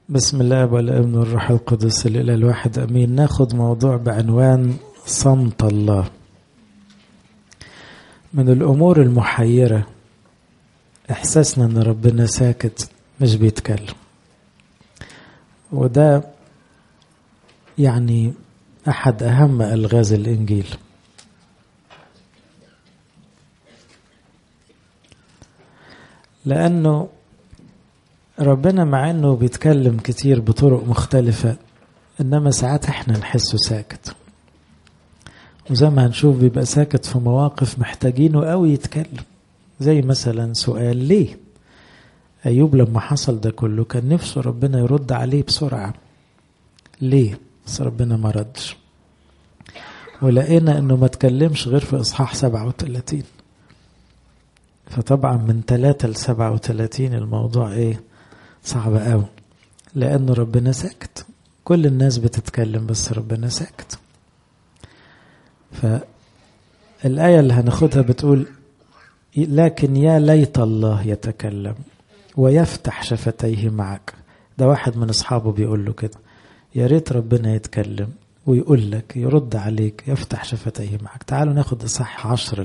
بسم الله والابن والروح القدس الإله الواحد أمين ناخد موضوع بعنوان صمت الله من الأمور المحيرة إحساسنا إن ربنا ساكت مش بيتكلم وده يعني أحد أهم ألغاز الإنجيل لأنه ربنا مع انه بيتكلم كتير بطرق مختلفة انما ساعات احنا نحسه ساكت وزي ما هنشوف بيبقى ساكت في مواقف محتاجينه قوي يتكلم زي مثلا سؤال ليه ايوب لما حصل ده كله كان نفسه ربنا يرد عليه بسرعة ليه بس ربنا ما ردش ولقينا انه ما تكلمش غير في اصحاح 37 فطبعا من 3 ل 37 الموضوع ايه صعب قوي لأنه ربنا ساكت كل الناس بتتكلم بس ربنا ساكت فالآية اللي هناخدها بتقول لكن يا ليت الله يتكلم ويفتح شفتيه معك ده واحد من أصحابه بيقول له كده يا ريت ربنا يتكلم ويقول لك يرد عليك يفتح شفتيه معك تعالوا ناخد إصحاح عشر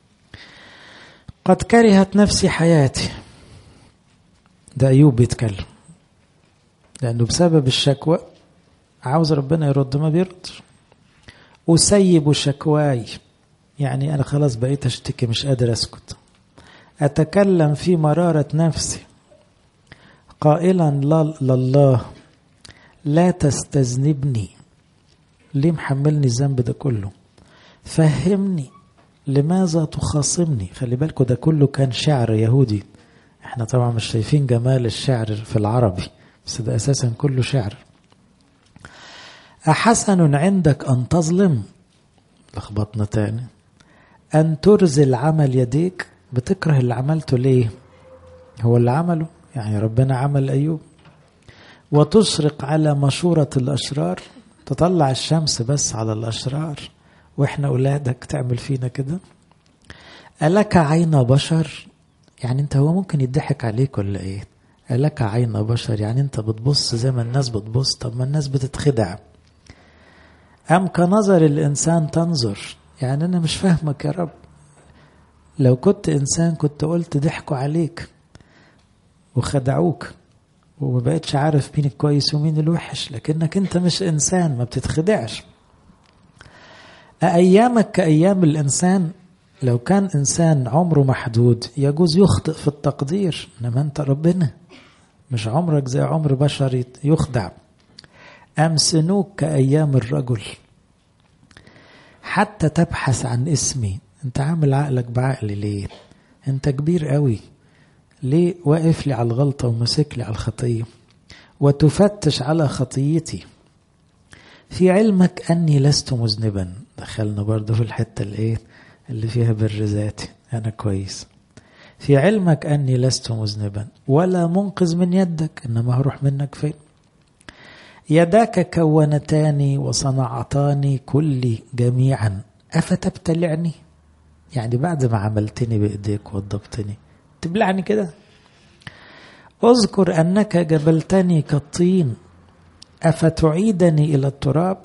قد كرهت نفسي حياتي ده أيوب بيتكلم لأنه بسبب الشكوى عاوز ربنا يرد ما بيردش أسيب شكواي يعني أنا خلاص بقيت أشتكي مش قادر أسكت أتكلم في مرارة نفسي قائلا لله لا تستذنبني ليه محملني الذنب ده كله فهمني لماذا تخاصمني خلي بالكوا ده كله كان شعر يهودي احنا طبعا مش شايفين جمال الشعر في العربي بس ده اساسا كله شعر أحسن عندك أن تظلم لخبطنا تاني أن ترزل عمل يديك بتكره اللي عملته ليه هو اللي عمله يعني ربنا عمل أيوب وتشرق على مشورة الأشرار تطلع الشمس بس على الأشرار وإحنا أولادك تعمل فينا كده ألك عين بشر يعني انت هو ممكن يضحك عليك ولا ايه لك عين بشر يعني انت بتبص زي ما الناس بتبص طب ما الناس بتتخدع أم كنظر الإنسان تنظر يعني أنا مش فاهمك يا رب لو كنت إنسان كنت قلت ضحكوا عليك وخدعوك وما بقتش عارف مين الكويس ومين الوحش لكنك انت مش إنسان ما بتتخدعش أأيامك كأيام الإنسان لو كان إنسان عمره محدود يجوز يخطئ في التقدير إنما أنت ربنا مش عمرك زي عمر بشر يخدع أم سنوك كأيام الرجل حتى تبحث عن اسمي أنت عامل عقلك بعقل ليه أنت كبير قوي ليه واقف لي على الغلطة ومسك لي على الخطية وتفتش على خطيتي في علمك أني لست مذنبا دخلنا برضه في الحتة الإيه اللي فيها بر ذاتي أنا كويس في علمك أني لست مذنبا ولا منقذ من يدك إنما هروح منك فين يداك كونتاني وصنعتاني كلي جميعا أفتبتلعني يعني بعد ما عملتني بإيديك وضبطني تبلعني كده اذكر أنك جبلتني كالطين أفتعيدني إلى التراب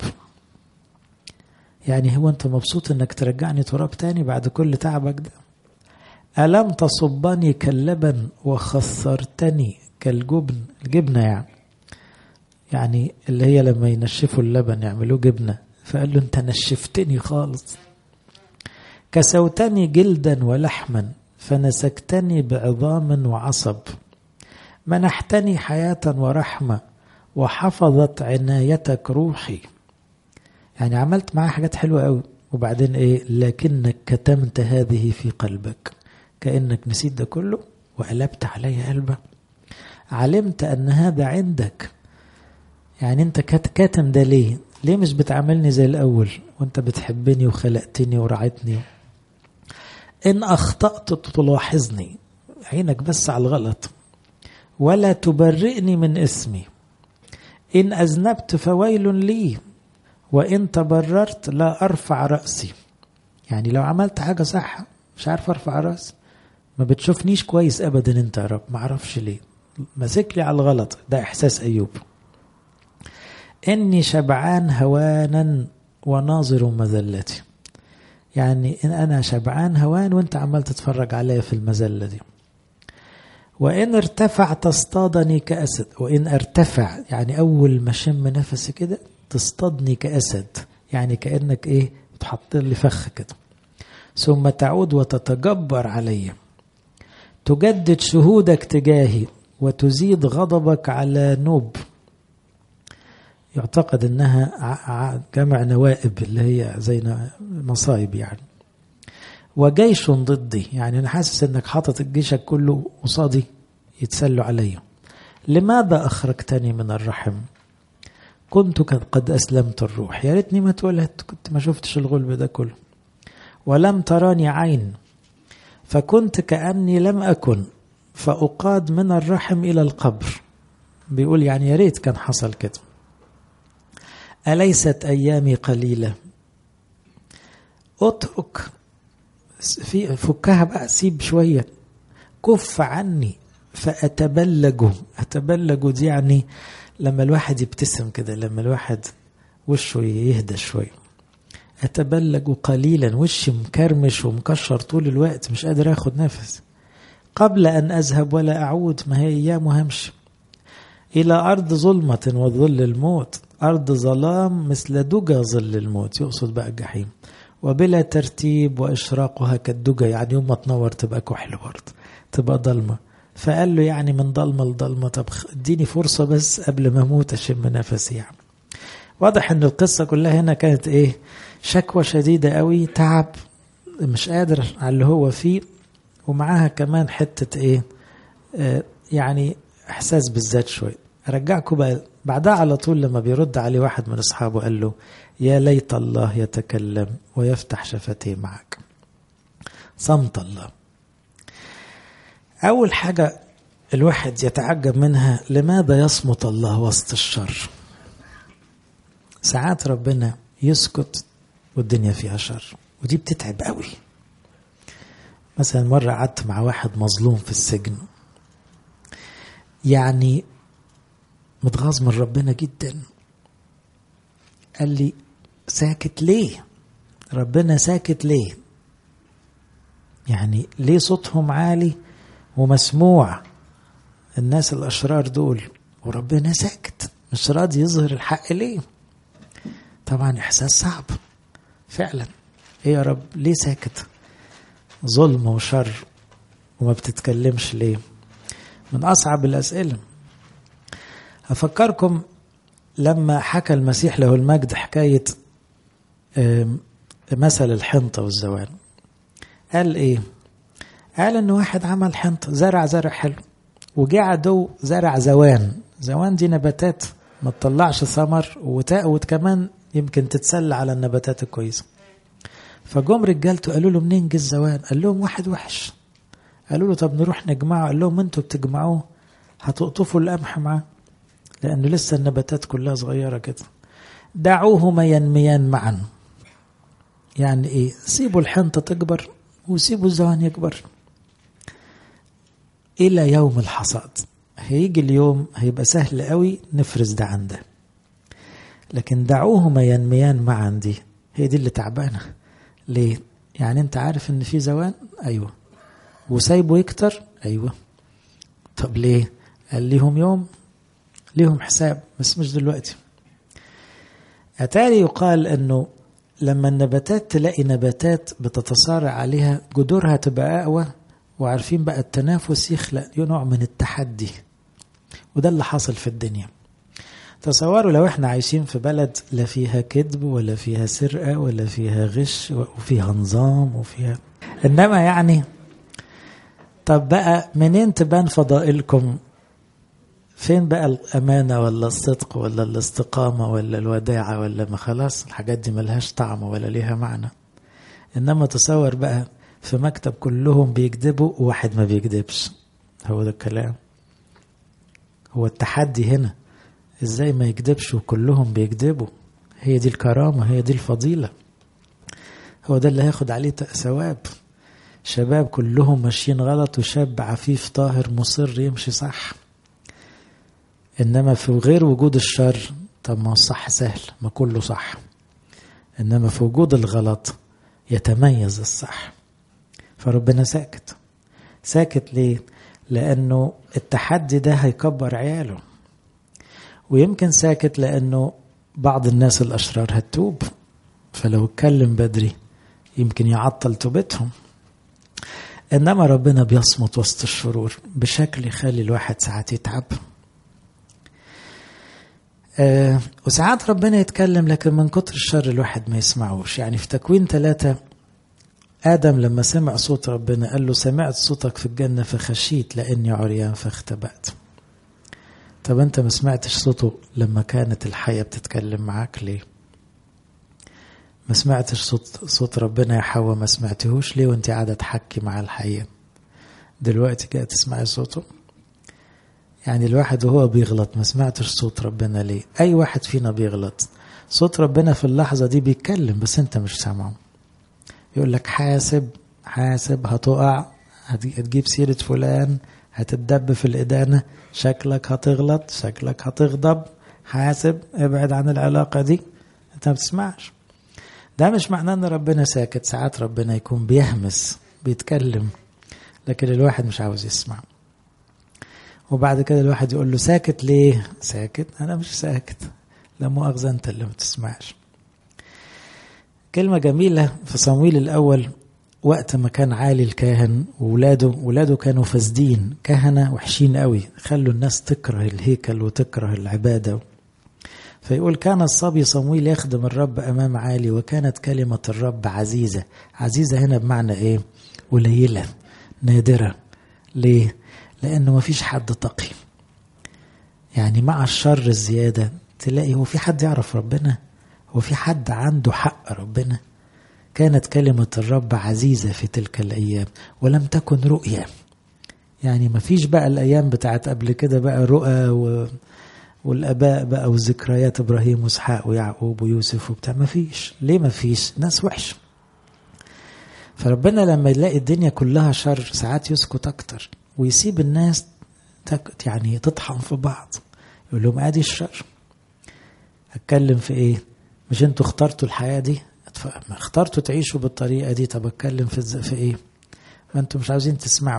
يعني هو أنت مبسوط أنك ترجعني تراب تاني بعد كل تعبك ده ألم تصبني كاللبن وخثرتني كالجبن الجبنة يعني يعني اللي هي لما ينشفوا اللبن يعملوه جبنة فقال له أنت نشفتني خالص كسوتني جلدا ولحما فنسكتني بعظام وعصب منحتني حياة ورحمة وحفظت عنايتك روحي يعني عملت معاه حاجات حلوة قوي وبعدين ايه لكنك كتمت هذه في قلبك كأنك نسيت ده كله وقلبت علي قلبك علمت أن هذا عندك يعني أنت كاتم ده ليه ليه مش بتعاملني زي الأول وأنت بتحبني وخلقتني ورعتني إن أخطأت تلاحظني عينك بس على الغلط ولا تبرئني من اسمي إن أذنبت فويل لي وإن تبررت لا أرفع رأسي يعني لو عملت حاجة صح مش عارف أرفع رأسي ما بتشوفنيش كويس أبدا أنت يا رب ما أعرفش ليه ماسك لي على الغلط ده إحساس أيوب إني شبعان هوانا وناظر مذلتي يعني إن أنا شبعان هوان وأنت عمال تتفرج عليا في المذلة دي وإن ارتفع تصطادني كأسد وإن ارتفع يعني أول ما شم نفسي كده تصطادني كأسد يعني كأنك إيه تحط لي فخ كده ثم تعود وتتجبر علي تجدد شهودك تجاهي وتزيد غضبك على نوب يعتقد انها جمع نوائب اللي هي زي مصايب يعني وجيش ضدي يعني انا حاسس انك حاطط جيشك كله قصادي يتسلوا عليا لماذا اخرجتني من الرحم كنت قد اسلمت الروح يا ريتني ما اتولدت كنت ما شفتش الغلب ده كله ولم تراني عين فكنت كاني لم اكن فاقاد من الرحم الى القبر بيقول يعني يا ريت كان حصل كده أليست أيامي قليلة اترك في فكها بقى سيب شوية كف عني فأتبلج أتبلج دي يعني لما الواحد يبتسم كده لما الواحد وشه يهدى شوية أتبلج قليلا وشي مكرمش ومكشر طول الوقت مش قادر أخد نفس قبل أن أذهب ولا أعود ما هي أيام وهمشي إلى أرض ظلمة وظل الموت أرض ظلام مثل دجى ظل الموت يقصد بقى الجحيم وبلا ترتيب وإشراقها كالدجى يعني يوم ما تنور تبقى كحل برضه تبقى ضلمة فقال له يعني من ضلمة لضلمة طب اديني فرصة بس قبل ما أموت أشم نفسي يعني واضح إن القصة كلها هنا كانت إيه شكوى شديدة قوي تعب مش قادر على اللي هو فيه ومعاها كمان حتة إيه آه يعني إحساس بالذات شوية أرجعكم بقى بعدها على طول لما بيرد عليه واحد من أصحابه قال له يا ليت الله يتكلم ويفتح شفتيه معك صمت الله أول حاجة الواحد يتعجب منها لماذا يصمت الله وسط الشر ساعات ربنا يسكت والدنيا فيها شر ودي بتتعب قوي مثلا مرة قعدت مع واحد مظلوم في السجن يعني متغاظ من ربنا جدا قال لي ساكت ليه ربنا ساكت ليه يعني ليه صوتهم عالي ومسموع الناس الأشرار دول وربنا ساكت مش راضي يظهر الحق ليه طبعا إحساس صعب فعلا ايه يا رب ليه ساكت ظلم وشر وما بتتكلمش ليه من أصعب الأسئلة أفكركم لما حكى المسيح له المجد حكاية مثل الحنطة والزوان قال إيه قال إن واحد عمل حنطة زرع زرع حلو وجه عدو زرع زوان زوان دي نباتات ما تطلعش ثمر وكمان يمكن تتسلى على النباتات الكويسة فجم رجالته قالوا له منين جه الزوان قال لهم واحد وحش قالوا له طب نروح نجمعه قال لهم انتوا بتجمعوه هتقطفوا القمح معاه لأنه لسه النباتات كلها صغيرة كده دعوهما ينميان معا يعني إيه سيبوا الحنطة تكبر وسيبوا الزوان يكبر إلى يوم الحصاد هيجي اليوم هيبقى سهل قوي نفرز ده عن ده لكن دعوهما ينميان معا دي هي دي اللي تعبانة ليه يعني انت عارف ان في زوان ايوه وسايبه يكتر ايوه طب ليه قال ليهم يوم ليهم حساب بس مش دلوقتي أتاري يقال أنه لما النباتات تلاقي نباتات بتتصارع عليها جذورها تبقى أقوى وعارفين بقى التنافس يخلق نوع من التحدي وده اللي حاصل في الدنيا تصوروا لو احنا عايشين في بلد لا فيها كذب ولا فيها سرقة ولا فيها غش وفيها نظام وفيها إنما يعني طب بقى منين تبان فضائلكم فين بقى الأمانة ولا الصدق ولا الاستقامة ولا الوداعة ولا ما خلاص الحاجات دي ملهاش طعم ولا ليها معنى إنما تصور بقى في مكتب كلهم بيكذبوا وواحد ما بيكذبش هو ده الكلام هو التحدي هنا ازاي ما يكذبش وكلهم بيكذبوا هي دي الكرامة هي دي الفضيلة هو ده اللي هياخد عليه ثواب شباب كلهم ماشيين غلط وشاب عفيف طاهر مصر يمشي صح إنما في غير وجود الشر طب ما الصح سهل ما كله صح إنما في وجود الغلط يتميز الصح فربنا ساكت ساكت ليه لأنه التحدي ده هيكبر عياله ويمكن ساكت لأنه بعض الناس الأشرار هتوب فلو اتكلم بدري يمكن يعطل توبتهم إنما ربنا بيصمت وسط الشرور بشكل يخلي الواحد ساعات يتعب آه وساعات ربنا يتكلم لكن من كتر الشر الواحد ما يسمعوش يعني في تكوين ثلاثة آدم لما سمع صوت ربنا قال له سمعت صوتك في الجنة فخشيت لأني عريان فاختبأت طب أنت ما سمعتش صوته لما كانت الحية بتتكلم معاك ليه ما سمعتش صوت صوت ربنا يا حواء ما سمعتهوش ليه وانت قاعدة تحكي مع الحية دلوقتي جاي تسمعي صوته يعني الواحد وهو بيغلط ما سمعتش صوت ربنا ليه أي واحد فينا بيغلط صوت ربنا في اللحظة دي بيتكلم بس انت مش سامعه يقول لك حاسب حاسب هتقع هتجيب سيرة فلان هتتدب في الإدانة شكلك هتغلط شكلك هتغضب حاسب ابعد عن العلاقة دي انت ما بتسمعش ده مش معناه ان ربنا ساكت ساعات ربنا يكون بيهمس بيتكلم لكن الواحد مش عاوز يسمع وبعد كده الواحد يقول له ساكت ليه ساكت انا مش ساكت لا مؤاخذة انت اللي ما بتسمعش كلمة جميلة في صمويل الأول وقت ما كان عالي الكاهن وولاده ولاده كانوا فاسدين كهنة وحشين قوي خلوا الناس تكره الهيكل وتكره العبادة فيقول كان الصبي صمويل يخدم الرب أمام عالي وكانت كلمة الرب عزيزة عزيزة هنا بمعنى إيه قليلة نادرة ليه لأنه ما فيش حد تقي يعني مع الشر الزيادة تلاقي هو في حد يعرف ربنا هو في حد عنده حق ربنا كانت كلمة الرب عزيزة في تلك الأيام ولم تكن رؤية يعني ما فيش بقى الأيام بتاعت قبل كده بقى رؤى و... والآباء بقى وذكريات إبراهيم وإسحاق ويعقوب ويوسف وبتاع ما فيش ليه ما فيش ناس وحشة فربنا لما يلاقي الدنيا كلها شر ساعات يسكت أكتر ويسيب الناس تك... يعني تطحن في بعض يقول لهم ادي الشر اتكلم في ايه مش انتوا اخترتوا الحياه دي اخترتوا تعيشوا بالطريقه دي طب اتكلم في في ايه ما انتوا مش عاوزين تسمعوا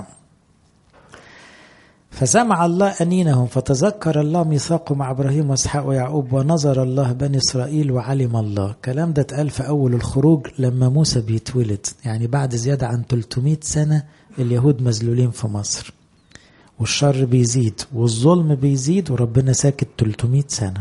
فسمع الله أنينهم فتذكر الله ميثاقه مع إبراهيم وإسحاق ويعقوب ونظر الله بني إسرائيل وعلم الله الكلام ده اتقال في أول الخروج لما موسى بيتولد يعني بعد زيادة عن 300 سنة اليهود مذلولين في مصر والشر بيزيد والظلم بيزيد وربنا ساكت 300 سنة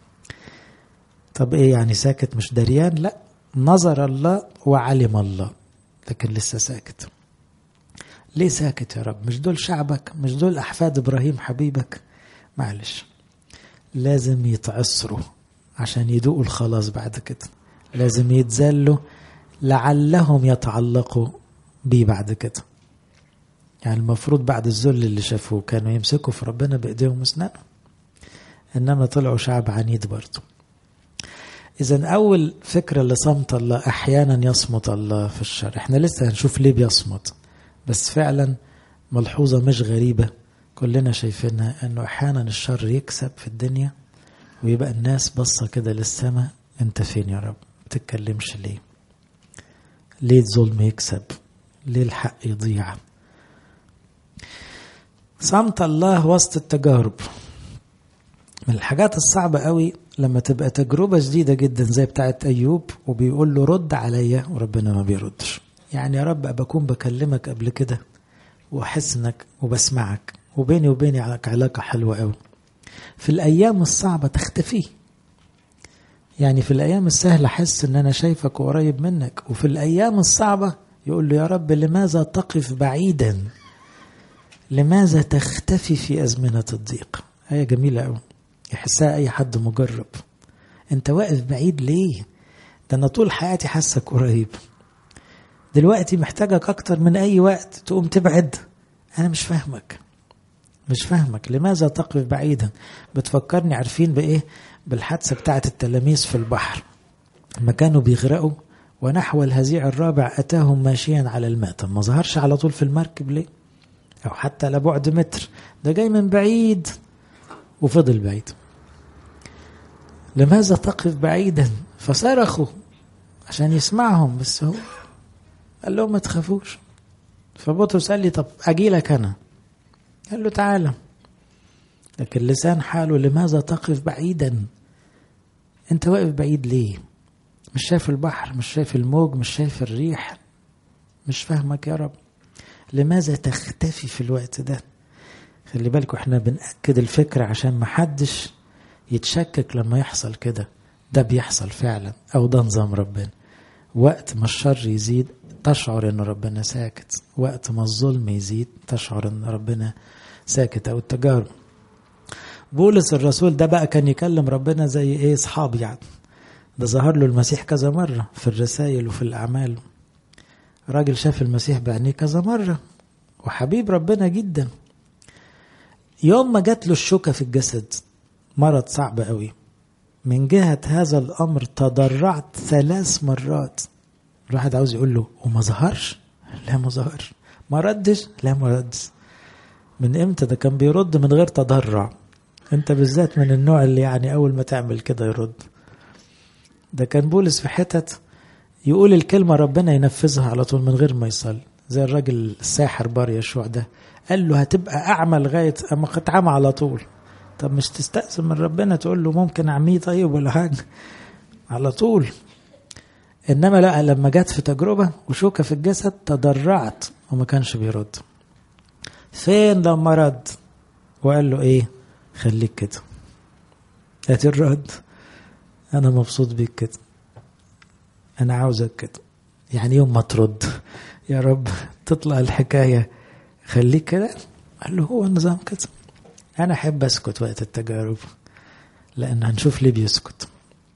طب ايه يعني ساكت مش دريان لا نظر الله وعلم الله لكن لسه ساكت ليه ساكت يا رب مش دول شعبك مش دول أحفاد إبراهيم حبيبك معلش لازم يتعصروا عشان يدوقوا الخلاص بعد كده لازم يتذلوا لعلهم يتعلقوا بيه بعد كده يعني المفروض بعد الذل اللي شافوه كانوا يمسكوا في ربنا بايديهم واسنانهم انما طلعوا شعب عنيد برضه اذا اول فكره لصمت الله احيانا يصمت الله في الشر احنا لسه هنشوف ليه بيصمت بس فعلا ملحوظه مش غريبه كلنا شايفينها انه احيانا الشر يكسب في الدنيا ويبقى الناس بصه كده للسماء انت فين يا رب ما تتكلمش ليه ليه الظلم يكسب ليه الحق يضيع صمت الله وسط التجارب من الحاجات الصعبة قوي لما تبقى تجربة جديدة جدا زي بتاعت أيوب وبيقول له رد عليا وربنا ما بيردش يعني يا رب بكون بكلمك قبل كده وأحس إنك وبسمعك وبيني وبينك علاقة حلوة قوي في الأيام الصعبة تختفي يعني في الأيام السهلة أحس إن أنا شايفك وقريب منك وفي الأيام الصعبة يقول له يا رب لماذا تقف بعيدا لماذا تختفي في أزمنة الضيق آية جميلة أوي يحسها أي حد مجرب أنت واقف بعيد ليه ده أنا طول حياتي حاسك قريب دلوقتي محتاجك أكتر من أي وقت تقوم تبعد أنا مش فاهمك مش فاهمك لماذا تقف بعيدا بتفكرني عارفين بإيه بالحادثة بتاعت التلاميذ في البحر لما كانوا بيغرقوا ونحو الهزيع الرابع أتاهم ماشيا على الماء طب ما ظهرش على طول في المركب ليه أو حتى لبعد متر ده جاي من بعيد وفضل بعيد لماذا تقف بعيدا فصرخوا عشان يسمعهم بس هو قال لهم ما تخافوش فبطرس قال لي طب اجي لك انا قال له تعالى لكن لسان حاله لماذا تقف بعيدا انت واقف بعيد ليه مش شايف البحر مش شايف الموج مش شايف الريح مش فاهمك يا رب لماذا تختفي في الوقت ده خلي بالكوا احنا بنأكد الفكرة عشان محدش يتشكك لما يحصل كده ده بيحصل فعلا او ده نظام ربنا وقت ما الشر يزيد تشعر ان ربنا ساكت وقت ما الظلم يزيد تشعر ان ربنا ساكت او التجارب بولس الرسول ده بقى كان يكلم ربنا زي ايه اصحاب يعني ده ظهر له المسيح كذا مرة في الرسائل وفي الأعمال راجل شاف المسيح بعينيه كذا مرة وحبيب ربنا جدا يوم ما جات له الشوكة في الجسد مرض صعب قوي من جهة هذا الأمر تضرعت ثلاث مرات الواحد عاوز يقول له وما ظهرش لا ما ظهرش ما ردش لا ما ردش من امتى ده كان بيرد من غير تضرع انت بالذات من النوع اللي يعني اول ما تعمل كده يرد ده كان بولس في حتت يقول الكلمة ربنا ينفذها على طول من غير ما يصلي زي الراجل الساحر بار يشوع ده قال له هتبقى أعمى لغاية أما اتعمى على طول طب مش تستأذن من ربنا تقول له ممكن أعميه طيب ولا حاجة على طول إنما لا لما جت في تجربة وشوكة في الجسد تضرعت وما كانش بيرد فين لما رد وقال له إيه خليك كده هات الرد أنا مبسوط بيك كده أنا عاوزك كده يعني يوم ما ترد يا رب تطلع الحكاية خليك كده قال له هو النظام كده أنا أحب أسكت وقت التجارب لأن هنشوف ليه بيسكت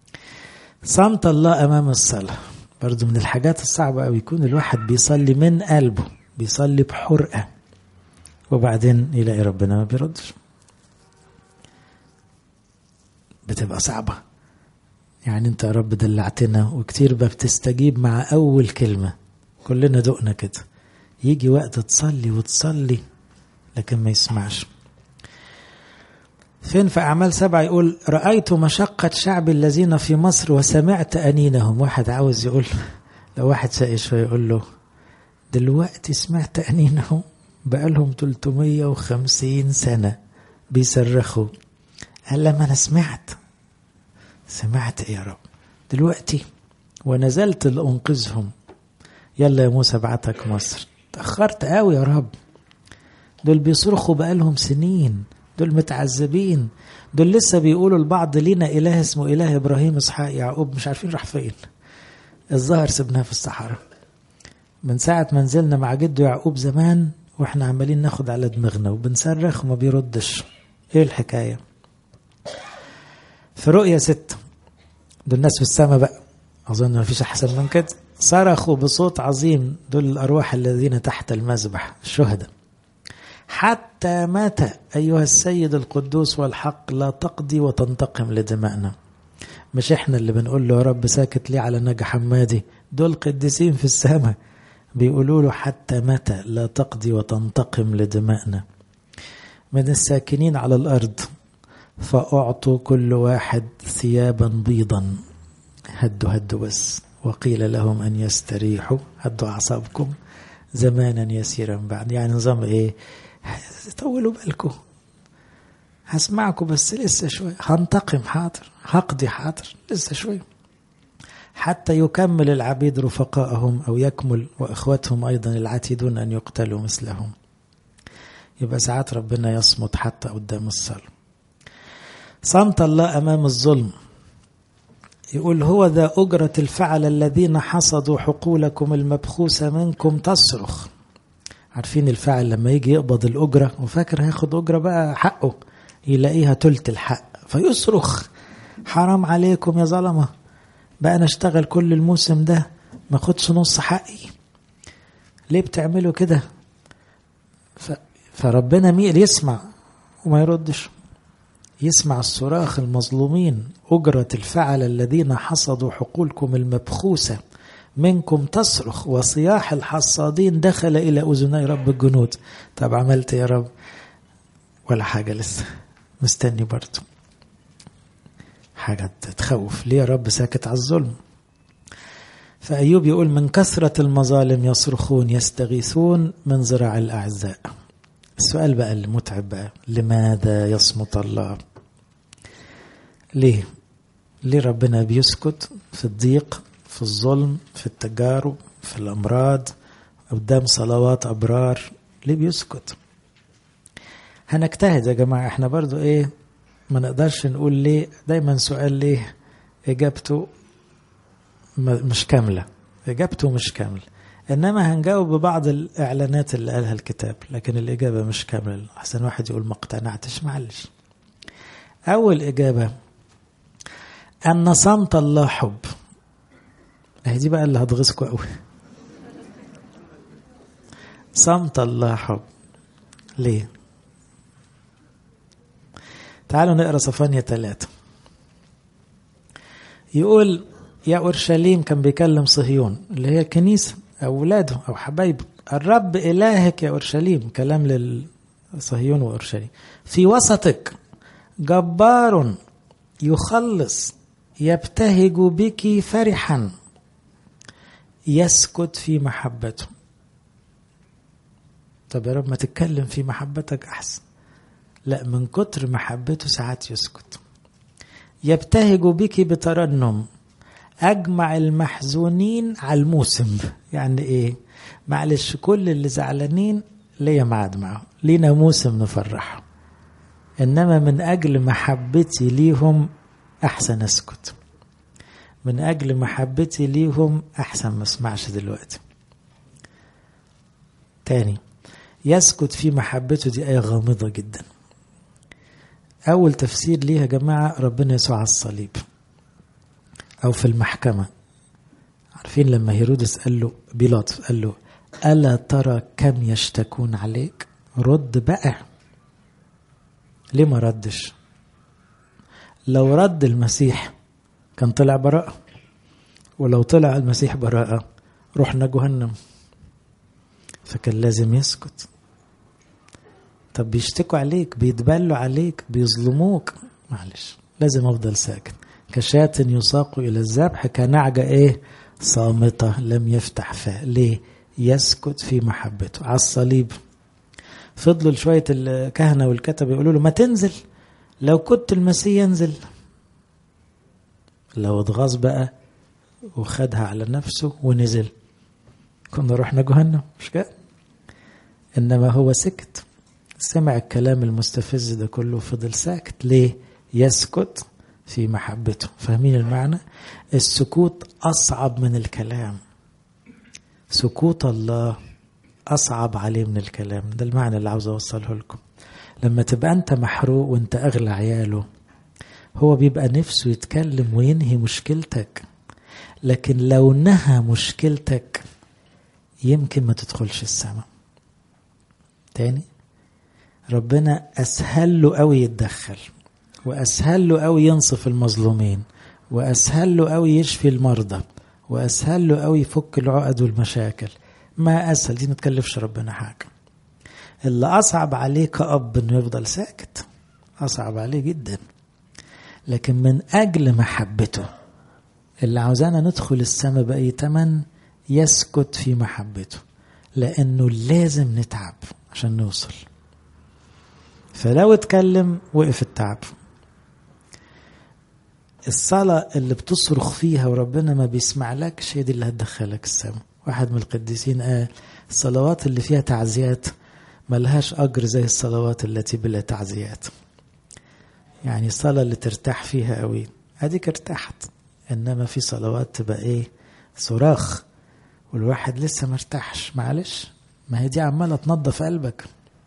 صمت الله أمام الصلاة برضو من الحاجات الصعبة أوي يكون الواحد بيصلي من قلبه بيصلي بحرقة وبعدين يلاقي ربنا ما بيردش بتبقى صعبة يعني انت يا رب دلعتنا وكتير بتستجيب مع أول كلمة كلنا دقنا كده يجي وقت تصلي وتصلي لكن ما يسمعش فين في أعمال سبعة يقول رأيت مشقة شعب الذين في مصر وسمعت أنينهم واحد عاوز يقول لو واحد سائل شوية يقول له دلوقتي سمعت أنينهم بقالهم 350 سنة بيصرخوا قال لما أنا سمعت سمعت إيه يا رب دلوقتي ونزلت لأنقذهم يلا يا موسى بعتك مصر تأخرت قوي يا رب دول بيصرخوا بقالهم سنين دول متعذبين دول لسه بيقولوا البعض لينا إله اسمه إله إبراهيم إسحاق يعقوب مش عارفين راح فين الظاهر سبناه في الصحراء من ساعة ما نزلنا مع جده يعقوب زمان واحنا عمالين ناخد على دماغنا وبنصرخ وما بيردش ايه الحكاية في رؤية ستة دول الناس في السماء بقى أظن ما فيش أحسن من كده صرخوا بصوت عظيم دول الأرواح الذين تحت المذبح الشهداء حتى متى أيها السيد القدوس والحق لا تقضي وتنتقم لدمائنا مش احنا اللي بنقول له يا رب ساكت ليه على نجا حمادي دول قديسين في السماء بيقولوا له حتى متى لا تقضي وتنتقم لدمائنا من الساكنين على الأرض فأعطوا كل واحد ثيابا بيضا هدوا هدوا بس وقيل لهم أن يستريحوا هدوا أعصابكم زمانا يسيرا بعد يعني نظام إيه طولوا بالكم هسمعكم بس لسه شوي هنتقم حاضر هقضي حاضر لسه شوي حتى يكمل العبيد رفقائهم أو يكمل وإخوتهم أيضا العتيدون أن يقتلوا مثلهم يبقى ساعات ربنا يصمت حتى قدام الصلاة صمت الله أمام الظلم يقول هو ذا أجرة الفعل الذين حصدوا حقولكم المبخوسة منكم تصرخ عارفين الفاعل لما يجي يقبض الأجرة وفاكر هياخد أجرة بقى حقه يلاقيها تلت الحق فيصرخ حرام عليكم يا ظلمة بقى أنا أشتغل كل الموسم ده ما خدش نص حقي ليه بتعملوا كده ف... فربنا مين يسمع وما يردش يسمع الصراخ المظلومين أجرة الفعل الذين حصدوا حقولكم المبخوسة منكم تصرخ وصياح الحصادين دخل إلى أذني رب الجنود طب عملت يا رب ولا حاجة لسه مستني برضه حاجة تخوف ليه يا رب ساكت على الظلم فأيوب يقول من كثرة المظالم يصرخون يستغيثون من ذراع الأعزاء السؤال بقى المتعب بقى لماذا يصمت الله ليه ليه ربنا بيسكت في الضيق في الظلم في التجارب في الأمراض قدام صلوات أبرار ليه بيسكت هنجتهد يا جماعة احنا برضو ايه ما نقدرش نقول ليه دايما سؤال ليه اجابته مش كاملة اجابته مش كاملة انما هنجاوب ببعض الاعلانات اللي قالها الكتاب لكن الاجابة مش كاملة احسن واحد يقول ما اقتنعتش معلش اول اجابة ان صمت الله حب اهي دي بقى اللي هتغيظكم قوي صمت الله حب ليه تعالوا نقرا صفانيا ثلاثة يقول يا أورشليم كان بيكلم صهيون اللي هي كنيسة أو ولاده أو حبايبه الرب إلهك يا أورشليم كلام للصهيون وأورشليم في وسطك جبار يخلص يبتهج بك فرحا يسكت في محبته طب يا رب ما تتكلم في محبتك أحسن لا من كتر محبته ساعات يسكت يبتهج بك بترنم أجمع المحزونين على الموسم يعني إيه معلش كل اللي زعلانين ليا ميعاد معه لينا موسم نفرحه إنما من أجل محبتي ليهم أحسن أسكت من أجل محبتي ليهم أحسن ما اسمعش دلوقتي تاني يسكت في محبته دي آية غامضة جدا أول تفسير ليها يا جماعة ربنا يسوع على الصليب أو في المحكمة عارفين لما هيرودس قال له بيلاطس قال له ألا ترى كم يشتكون عليك رد بقى ليه ما ردش لو رد المسيح كان طلع براءة ولو طلع المسيح براءة رحنا جهنم فكان لازم يسكت طب بيشتكوا عليك بيتبلوا عليك بيظلموك معلش لازم افضل ساكت كشاة يساق الى الذبح كنعجة ايه صامتة لم يفتح فاه ليه يسكت في محبته على الصليب فضلوا شوية الكهنة والكتب يقولوا له ما تنزل لو كنت المسيح ينزل لو اتغاظ بقى وخدها على نفسه ونزل كنا رحنا جهنم مش كده انما هو سكت سمع الكلام المستفز ده كله وفضل ساكت ليه يسكت في محبته فاهمين المعنى السكوت اصعب من الكلام سكوت الله اصعب عليه من الكلام ده المعنى اللي عاوز اوصله لكم لما تبقى انت محروق وانت اغلى عياله هو بيبقى نفسه يتكلم وينهي مشكلتك لكن لو نهى مشكلتك يمكن ما تدخلش السماء تاني ربنا اسهل له قوي يتدخل واسهل له قوي ينصف المظلومين واسهل له قوي يشفي المرضى واسهل له قوي يفك العقد والمشاكل ما اسهل دي ما تكلفش ربنا حاجه اللي اصعب عليه كاب انه يفضل ساكت اصعب عليه جدا لكن من اجل محبته اللي عاوزانا ندخل السماء باي تمن يسكت في محبته لانه لازم نتعب عشان نوصل فلو اتكلم وقف التعب الصلاة اللي بتصرخ فيها وربنا ما بيسمعلكش هي دي اللي هتدخلك السماء واحد من القديسين قال الصلوات اللي فيها تعزيات ملهاش أجر زي الصلوات التي بلا تعزيات يعني الصلاة اللي ترتاح فيها قوي اديك ارتحت انما في صلوات تبقى ايه صراخ والواحد لسه مرتاحش معلش ما هي دي عمالة تنظف قلبك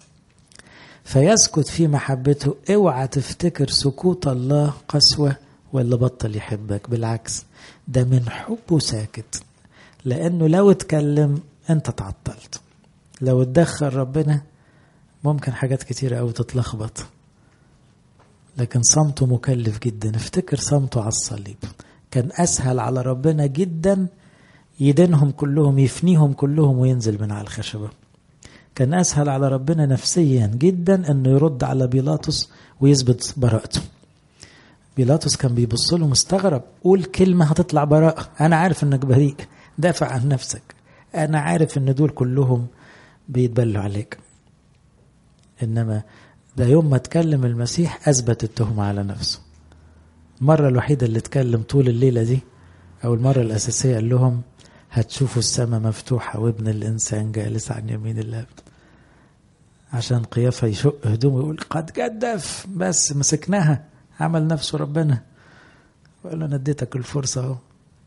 فيسكت في محبته اوعى تفتكر سكوت الله قسوة ولا بطل يحبك بالعكس ده من حبه ساكت لانه لو اتكلم انت تعطلت لو اتدخل ربنا ممكن حاجات كتيرة أوي تتلخبط لكن صمته مكلف جدا افتكر صمته على الصليب كان أسهل على ربنا جدا يدينهم كلهم يفنيهم كلهم وينزل من على الخشبة كان أسهل على ربنا نفسيا جدا أنه يرد على بيلاطس ويثبت براءته بيلاطس كان بيبص له مستغرب قول كلمة هتطلع براءة أنا عارف أنك بريء دافع عن نفسك أنا عارف أن دول كلهم بيتبلوا عليك إنما ده يوم ما اتكلم المسيح أثبت التهمة على نفسه المرة الوحيدة اللي اتكلم طول الليلة دي أو المرة الأساسية قال لهم هتشوفوا السماء مفتوحة وابن الإنسان جالس عن يمين الله عشان قيافة يشق هدومه ويقول قد جدف بس مسكناها عمل نفسه ربنا وقال له انا اديتك الفرصة اهو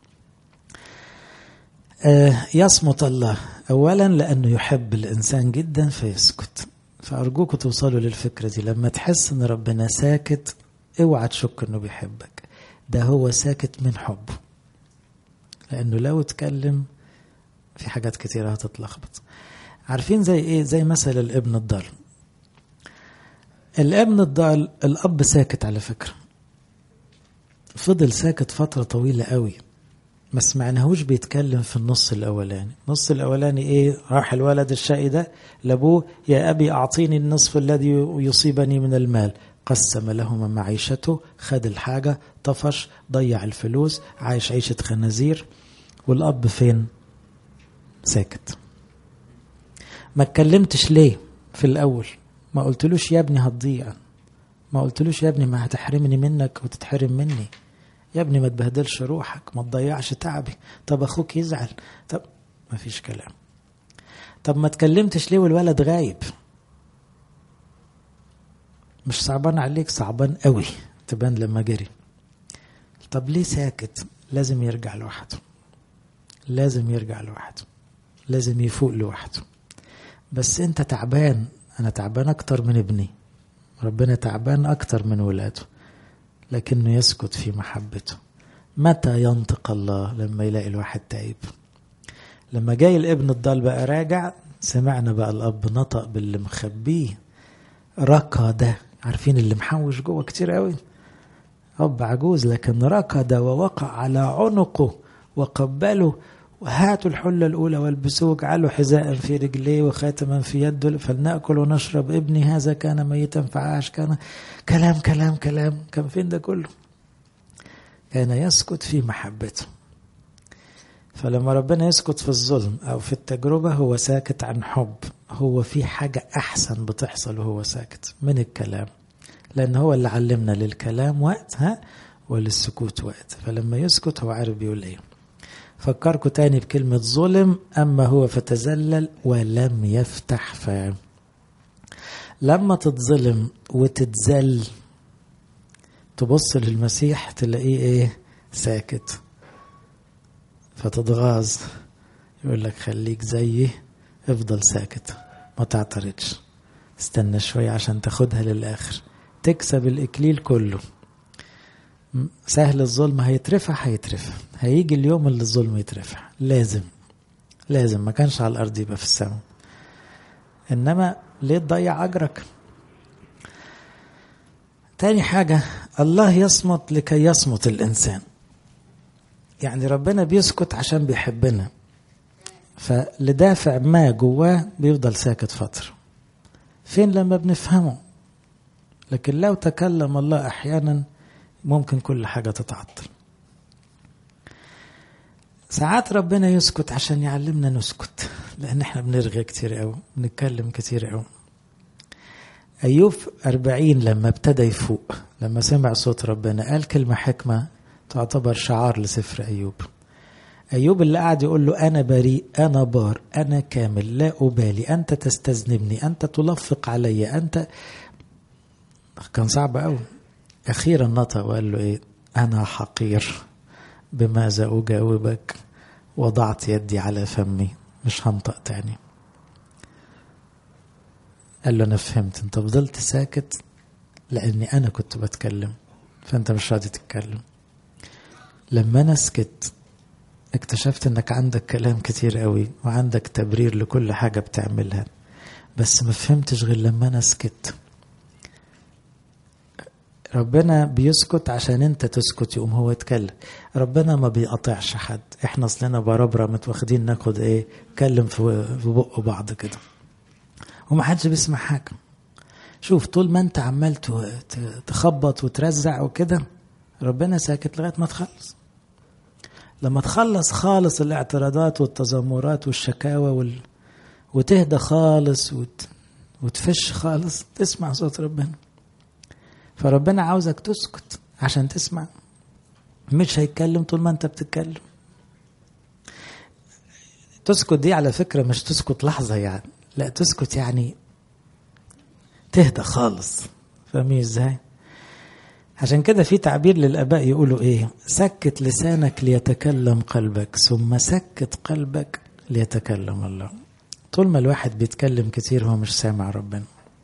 آه يصمت الله اولا لانه يحب الانسان جدا فيسكت فارجوكم توصلوا للفكرة دي لما تحس ان ربنا ساكت اوعى تشك انه بيحبك ده هو ساكت من حبه لانه لو اتكلم في حاجات كتيرة هتتلخبط عارفين زي ايه زي مثل الابن الضال الابن الضال الاب ساكت على فكره فضل ساكت فتره طويله قوي ما سمعناهوش بيتكلم في النص الاولاني النص الاولاني ايه راح الولد الشقي ده لابوه يا ابي اعطيني النصف الذي يصيبني من المال قسم لهما معيشته خد الحاجه طفش ضيع الفلوس عايش عيشه خنازير والاب فين ساكت ما اتكلمتش ليه في الاول ما قلتلوش يا ابني هتضيع ما قلتلوش يا ابني ما هتحرمني منك وتتحرم مني يا ابني ما تبهدلش روحك ما تضيعش تعبي طب اخوك يزعل طب ما فيش كلام طب ما اتكلمتش ليه والولد غايب مش صعبان عليك صعبان قوي تبان لما جري طب ليه ساكت لازم يرجع لوحده لازم يرجع لوحده لازم يفوق لوحده بس انت تعبان انا تعبان اكتر من ابني ربنا تعبان اكتر من ولاده لكنه يسكت في محبته متى ينطق الله لما يلاقي الواحد تايب لما جاي الابن الضال بقى راجع سمعنا بقى الاب نطق باللي مخبيه ركض عارفين اللي محوش جوه كتير قوي اب عجوز لكن ركض ووقع على عنقه وقبله وهاتوا الحلة الأولى والبسوه واجعلوا حذاء في رجليه وخاتما في يده فلنأكل ونشرب ابني هذا كان ميتا فعاش كان كلام كلام كلام كان فين ده كله كان يسكت في محبته فلما ربنا يسكت في الظلم أو في التجربة هو ساكت عن حب هو في حاجة أحسن بتحصل وهو ساكت من الكلام لأن هو اللي علمنا للكلام وقت ها وللسكوت وقت فلما يسكت هو عارف بيقول ايه فكركم تاني بكلمة ظلم أما هو فتزلل ولم يفتح فاه لما تتظلم وتتزل تبص للمسيح تلاقيه ايه ساكت فتتغاظ يقول لك خليك زيي افضل ساكت ما تعترضش استنى شوية عشان تاخدها للآخر تكسب الإكليل كله سهل الظلم هيترفع هيترفع هيجي اليوم اللي الظلم يترفع لازم لازم ما كانش على الارض يبقى في السماء انما ليه تضيع اجرك تاني حاجة الله يصمت لكي يصمت الإنسان يعني ربنا بيسكت عشان بيحبنا فلدافع ما جواه بيفضل ساكت فترة فين لما بنفهمه لكن لو تكلم الله أحيانا ممكن كل حاجة تتعطل ساعات ربنا يسكت عشان يعلمنا نسكت لأن احنا بنرغي كتير قوي بنتكلم كتير قوي أيوب أربعين لما ابتدى يفوق لما سمع صوت ربنا قال كلمة حكمة تعتبر شعار لسفر أيوب أيوب اللي قاعد يقول له أنا بريء أنا بار أنا كامل لا أبالي أنت تستذنبني أنت تلفق علي أنت كان صعب قوي أخيرا نطق وقال له إيه أنا حقير بماذا أجاوبك وضعت يدي على فمي مش هنطق تاني قال له أنا فهمت أنت فضلت ساكت لأني أنا كنت بتكلم فأنت مش راضي تتكلم لما أنا سكت اكتشفت انك عندك كلام كتير قوي وعندك تبرير لكل حاجة بتعملها بس ما فهمتش غير لما انا سكت ربنا بيسكت عشان انت تسكت يقوم هو يتكلم ربنا ما بيقطعش حد احنا اصلنا بربرة متواخدين ناخد ايه نتكلم في في بق بعض كده ومحدش بيسمع حاجة شوف طول ما انت عمال تخبط وترزع وكده ربنا ساكت لغاية ما تخلص لما تخلص خالص الاعتراضات والتذمرات والشكاوى وال... وتهدى خالص وت... وتفش خالص تسمع صوت ربنا فربنا عاوزك تسكت عشان تسمع مش هيتكلم طول ما انت بتتكلم تسكت دي على فكرة مش تسكت لحظة يعني لا تسكت يعني تهدى خالص فاهمين ازاي عشان كده في تعبير للآباء يقولوا ايه سكت لسانك ليتكلم قلبك ثم سكت قلبك ليتكلم الله طول ما الواحد بيتكلم كتير هو مش سامع ربنا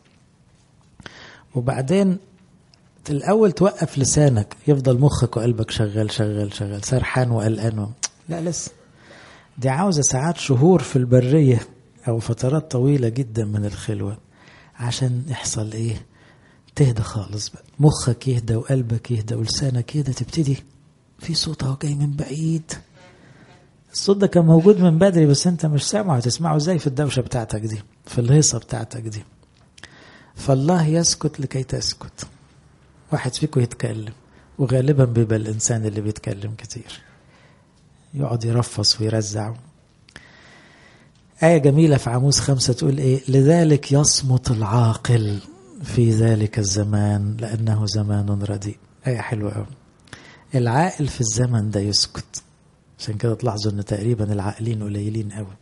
وبعدين الأول توقف لسانك يفضل مخك وقلبك شغال شغال شغال سرحان وقلقان لا لسه دي عاوزة ساعات شهور في البرية أو فترات طويلة جدا من الخلوة عشان يحصل إيه تهدى خالص بقى مخك يهدى وقلبك يهدى ولسانك يهدى تبتدي في صوت اهو جاي من بعيد الصوت ده كان موجود من بدري بس انت مش سامعه هتسمعه ازاي في الدوشه بتاعتك دي في الهيصه بتاعتك دي فالله يسكت لكي تسكت واحد فيكم يتكلم وغالبا بيبقى الانسان اللي بيتكلم كتير يقعد يرفص ويرزع آية جميلة في عاموس خمسة تقول إيه لذلك يصمت العاقل في ذلك الزمان لأنه زمان رديء آية حلوة أوي العاقل في الزمن ده يسكت عشان كده تلاحظوا ان تقريبا العاقلين قليلين قوي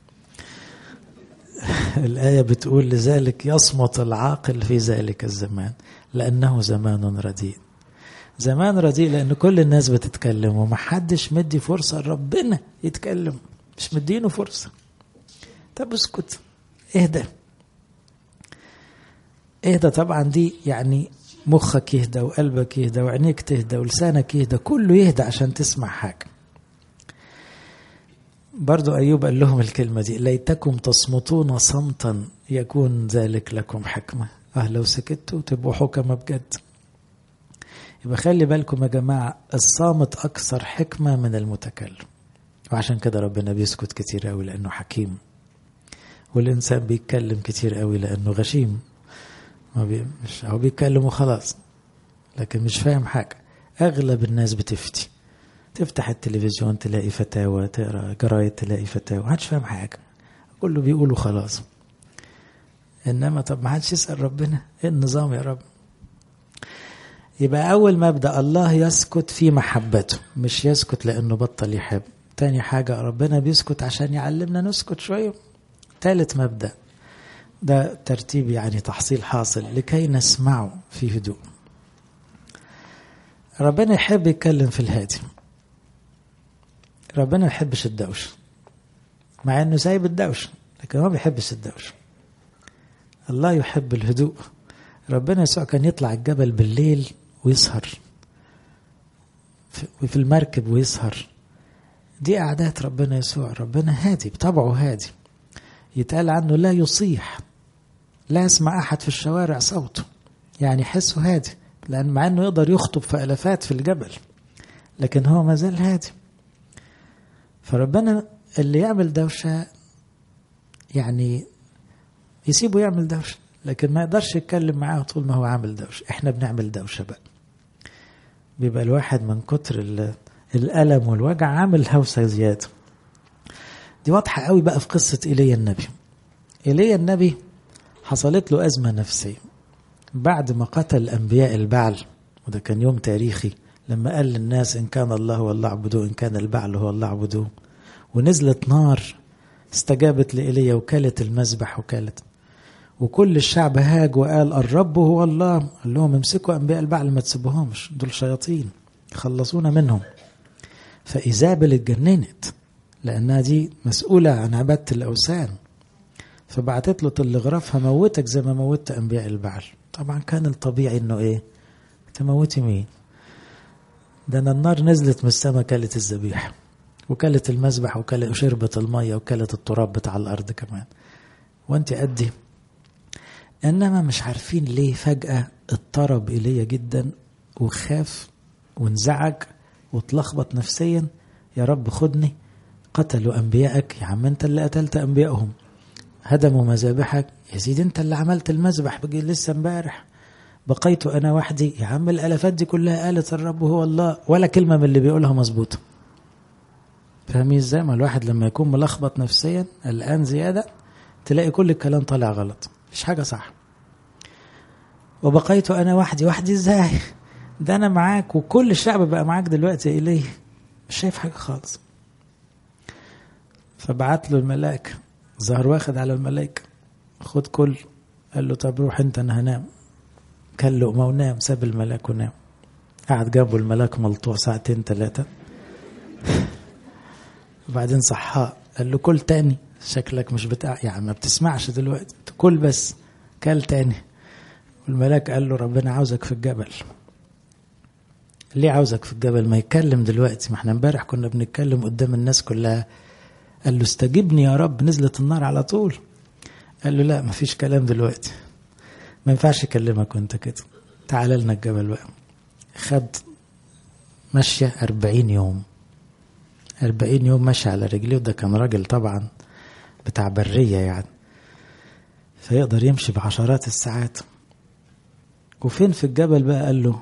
الآية بتقول لذلك يصمت العاقل في ذلك الزمان لأنه زمان رديء زمان رديء لأن كل الناس بتتكلم ومحدش مدي فرصة لربنا يتكلم مش مدينه فرصة طب اسكت اهدى اهدى طبعا دي يعني مخك يهدى وقلبك يهدى وعينيك تهدى ولسانك يهدى كله يهدى عشان تسمع حاجة برضو أيوب قال لهم الكلمة دي ليتكم تصمتون صمتا يكون ذلك لكم حكمة أه لو سكتوا تبقوا حكمة بجد يبقى خلي بالكم يا جماعة الصامت أكثر حكمة من المتكلم وعشان كده ربنا بيسكت كتير قوي لأنه حكيم والإنسان بيتكلم كتير قوي لأنه غشيم ما بي مش هو بيتكلم وخلاص لكن مش فاهم حاجة أغلب الناس بتفتي تفتح التلفزيون تلاقي فتاوى تقرا جرايد تلاقي فتاوى محدش فاهم حاجة كله بيقوله خلاص إنما طب ما حدش يسأل ربنا إيه النظام يا رب يبقى أول مبدأ الله يسكت في محبته مش يسكت لأنه بطل يحب تاني حاجة ربنا بيسكت عشان يعلمنا نسكت شوية تالت مبدأ ده ترتيب يعني تحصيل حاصل لكي نسمعه في هدوء ربنا يحب يتكلم في الهادي ربنا ما يحبش الدوشة مع انه سايب الدوشة لكن ما بيحبش الدوشة الله يحب الهدوء ربنا يسوع كان يطلع الجبل بالليل ويسهر وفي المركب ويسهر دي أعداد ربنا يسوع ربنا هادي بطبعه هادي يتقال عنه لا يصيح لا يسمع أحد في الشوارع صوته يعني حسه هادي لأن مع أنه يقدر يخطب في ألفات في الجبل لكن هو ما زال هادي فربنا اللي يعمل دوشة يعني يسيبه يعمل دوشة لكن ما يقدرش يتكلم معاه طول ما هو عامل دوشة احنا بنعمل دوشة بقى بيبقى الواحد من كتر الألم والوجع عامل هوسة زيادة دي واضحة قوي بقى في قصة إيليا النبي إيليا النبي حصلت له أزمة نفسية بعد ما قتل أنبياء البعل وده كان يوم تاريخي لما قال للناس إن كان الله هو الله اعبدوه إن كان البعل هو الله اعبدوه ونزلت نار استجابت لإيليا وكالت المذبح وكالت وكل الشعب هاج وقال الرب هو الله قال لهم امسكوا أنبياء البعل ما تسيبوهمش دول شياطين خلصونا منهم فإيزابل اتجننت لأنها دي مسؤولة عن عبادة الأوثان فبعتت له تلغراف هموتك زي ما موتت أنبياء البعل طبعا كان الطبيعي إنه إيه تموتي مين ده أنا النار نزلت من السماء كلت الذبيحة وكلت المذبح وكلت وشربت المية وكلت التراب بتاع الأرض كمان وأنت أدي إنما مش عارفين ليه فجأة اضطرب إلي جدا وخاف وانزعج واتلخبط نفسيا يا رب خدني قتلوا أنبيائك يا عم أنت اللي قتلت أنبيائهم هدموا مذابحك يا سيدي انت اللي عملت المذبح بقي لسه امبارح بقيت انا وحدي يا عم الالافات دي كلها قالت الرب هو الله ولا كلمه من اللي بيقولها مظبوطه فاهمين ازاي ما الواحد لما يكون ملخبط نفسيا قلقان زياده تلاقي كل الكلام طالع غلط مفيش حاجه صح وبقيت انا وحدي وحدي ازاي ده انا معاك وكل الشعب بقى معاك دلوقتي اليه مش شايف حاجه خالص فبعت له الملاك ظهر واخد على الملائكة خد كل قال له طب روح انت انا هنام كل لقمة ونام ساب الملاك ونام قعد جنبه الملاك ملطوع ساعتين ثلاثة وبعدين صحاه قال له كل تاني شكلك مش بتاع يعني ما بتسمعش دلوقتي كل بس كل تاني والملاك قال له ربنا عاوزك في الجبل ليه عاوزك في الجبل ما يتكلم دلوقتي ما احنا امبارح كنا بنتكلم قدام الناس كلها قال له استجبني يا رب نزلت النار على طول قال له لا مفيش كلام دلوقتي ما ينفعش اكلمك وانت كده تعال لنا الجبل بقى خد ماشية أربعين يوم أربعين يوم ماشي على رجليه وده كان راجل طبعا بتاع برية يعني فيقدر يمشي بعشرات الساعات وفين في الجبل بقى قال له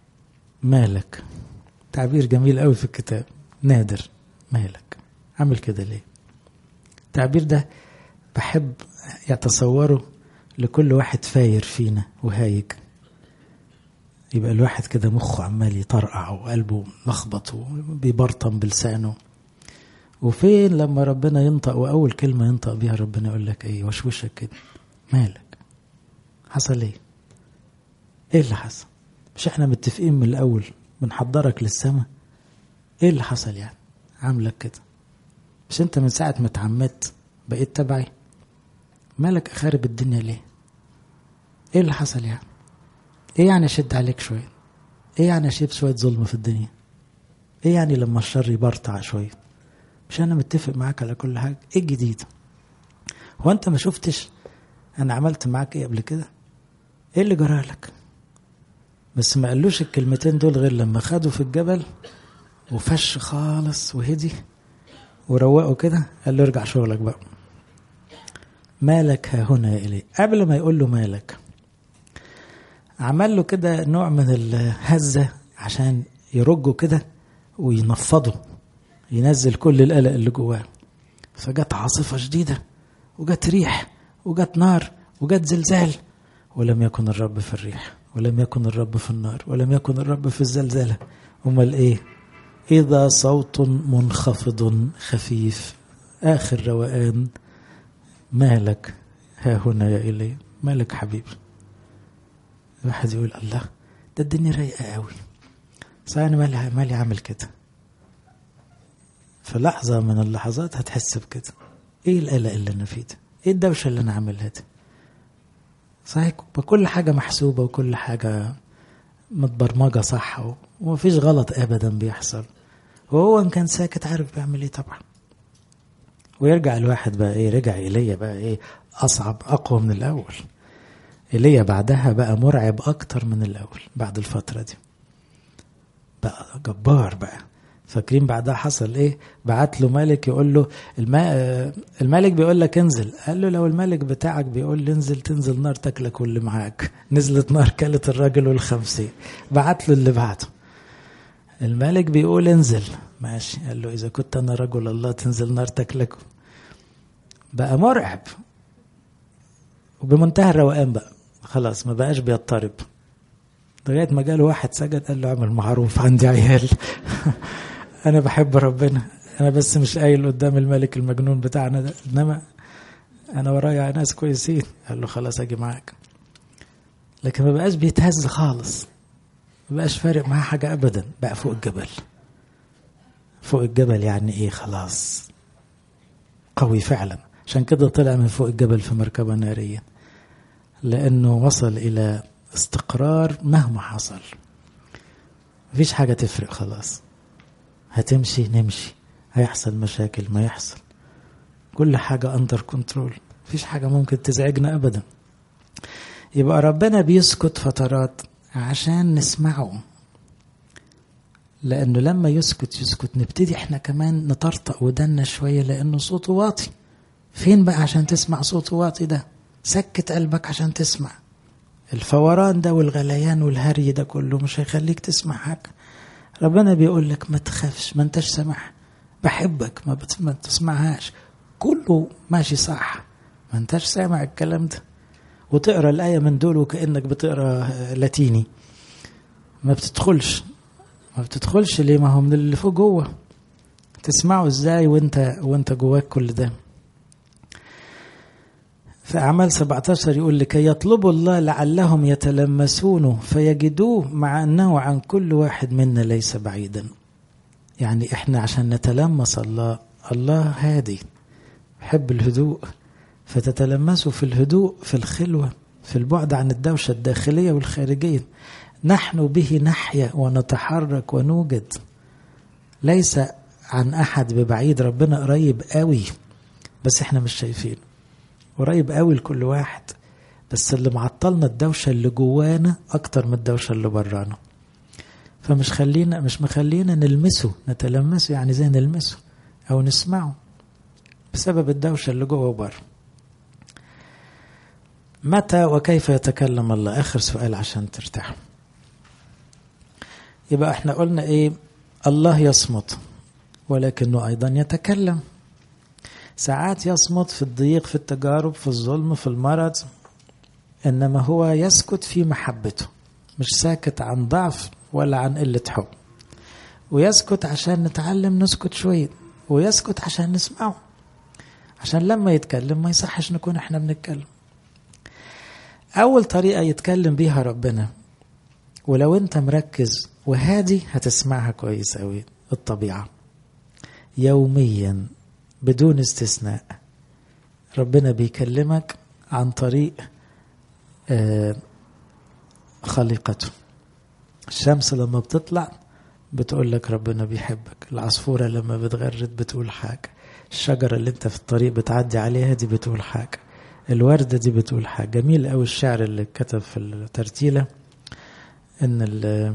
مالك تعبير جميل قوي في الكتاب نادر مالك عامل كده ليه التعبير ده بحب يتصوره لكل واحد فاير فينا وهايج يبقى الواحد كده مخه عمال يطرقع وقلبه ملخبط وبيبرطم بلسانه وفين لما ربنا ينطق واول كلمه ينطق بيها ربنا يقول لك ايه وشوشك كده مالك حصل ايه ايه اللي حصل مش احنا متفقين من الاول بنحضرك للسماء ايه اللي حصل يعني عاملك كده مش انت من ساعة ما اتعمدت بقيت تبعي مالك اخرب الدنيا ليه ايه اللي حصل يعني ايه يعني اشد عليك شوية ايه يعني اشيب شوية ظلم في الدنيا ايه يعني لما الشر يبرطع شوية مش انا متفق معاك على كل حاجة ايه الجديد هو انت ما شفتش انا عملت معاك ايه قبل كده ايه اللي جرالك بس ما قالوش الكلمتين دول غير لما خدوا في الجبل وفش خالص وهدي وروقه كده قال له ارجع شغلك بقى مالك ها هنا يا إلي قبل ما يقول له مالك عمل له كده نوع من الهزة عشان يرجه كده وينفضه ينزل كل القلق اللي جواه فجت عاصفة شديدة وجت ريح وجت نار وجت زلزال ولم يكن الرب في الريح ولم يكن الرب في النار ولم يكن الرب في الزلزلة أمال إيه إذا صوت منخفض خفيف آخر روقان مالك ها هنا يا إلي مالك حبيبي الواحد يقول الله ده الدنيا رايقة قوي صحيح أنا مالي مالي عامل كده في لحظة من اللحظات هتحس بكده إيه القلق اللي أنا فيه ده إيه الدوشة اللي أنا عاملها دي صحيح كل حاجة محسوبة وكل حاجة متبرمجة صح ومفيش غلط أبدا بيحصل وهو إن كان ساكت عارف بيعمل إيه طبعا ويرجع الواحد بقى إيه رجع إيليا بقى إيه أصعب أقوى من الأول إيليا بعدها بقى مرعب أكتر من الأول بعد الفترة دي بقى جبار بقى فاكرين بعدها حصل ايه بعت له ملك يقول له الما... الملك بيقول لك انزل قال له لو الملك بتاعك بيقول لي انزل تنزل نار تاكلك واللي معاك نزلت نار كلت الراجل والخمسين بعت له اللي بعده الملك بيقول انزل ماشي قال له اذا كنت انا رجل الله تنزل نار تاكلك بقى مرعب وبمنتهى الروقان بقى خلاص ما بقاش بيضطرب لغايه ما جاله واحد سجد قال له اعمل معروف عندي عيال انا بحب ربنا انا بس مش قايل قدام الملك المجنون بتاعنا ده انما انا ورايا ناس كويسين قال له خلاص اجي معاك لكن ما بقاش بيتهز خالص ما بقاش فارق معاه حاجه ابدا بقى فوق الجبل فوق الجبل يعني ايه خلاص قوي فعلا عشان كده طلع من فوق الجبل في مركبه ناريه لانه وصل الى استقرار مهما حصل مفيش حاجه تفرق خلاص هتمشي نمشي هيحصل مشاكل ما يحصل كل حاجة أندر كنترول مفيش حاجة ممكن تزعجنا أبدا يبقى ربنا بيسكت فترات عشان نسمعه لأنه لما يسكت يسكت نبتدي احنا كمان نطرطق ودنا شوية لأنه صوته واطي فين بقى عشان تسمع صوت واطي ده سكت قلبك عشان تسمع الفوران ده والغليان والهري ده كله مش هيخليك تسمع حاجة ربنا بيقول لك ما تخافش ما انتش سامح بحبك ما, بت... ما تسمعهاش كله ماشي صح ما انتش سامع الكلام ده وتقرا الآية من دول وكأنك بتقرا لاتيني ما بتدخلش ما بتدخلش ليه ما هو من اللي فوق جوه تسمعه ازاي وانت وانت جواك كل ده في أعمال 17 يقول لكي يطلبوا الله لعلهم يتلمسونه فيجدوه مع أنه عن كل واحد منا ليس بعيدا يعني إحنا عشان نتلمس الله الله هادي يحب الهدوء فتتلمسوا في الهدوء في الخلوة في البعد عن الدوشة الداخلية والخارجية نحن به نحيا ونتحرك ونوجد ليس عن أحد ببعيد ربنا قريب قوي بس احنا مش شايفينه قريب قوي لكل واحد بس اللي معطلنا الدوشة اللي جوانا أكتر من الدوشة اللي برانا فمش خلينا مش مخلينا نلمسه نتلمسه يعني زي نلمسه أو نسمعه بسبب الدوشة اللي جوه وبره متى وكيف يتكلم الله آخر سؤال عشان ترتاح يبقى احنا قلنا ايه الله يصمت ولكنه أيضا يتكلم ساعات يصمت في الضيق في التجارب في الظلم في المرض إنما هو يسكت في محبته مش ساكت عن ضعف ولا عن قلة حب ويسكت عشان نتعلم نسكت شوية ويسكت عشان نسمعه عشان لما يتكلم ما يصحش نكون احنا بنتكلم أول طريقة يتكلم بيها ربنا ولو أنت مركز وهادي هتسمعها كويس أوي الطبيعة يوميا بدون استثناء ربنا بيكلمك عن طريق آه خليقته الشمس لما بتطلع بتقول لك ربنا بيحبك العصفورة لما بتغرد بتقول حاجة الشجرة اللي انت في الطريق بتعدي عليها دي بتقول حاجة الوردة دي بتقول حاجة جميل قوي الشعر اللي كتب في الترتيلة ان ال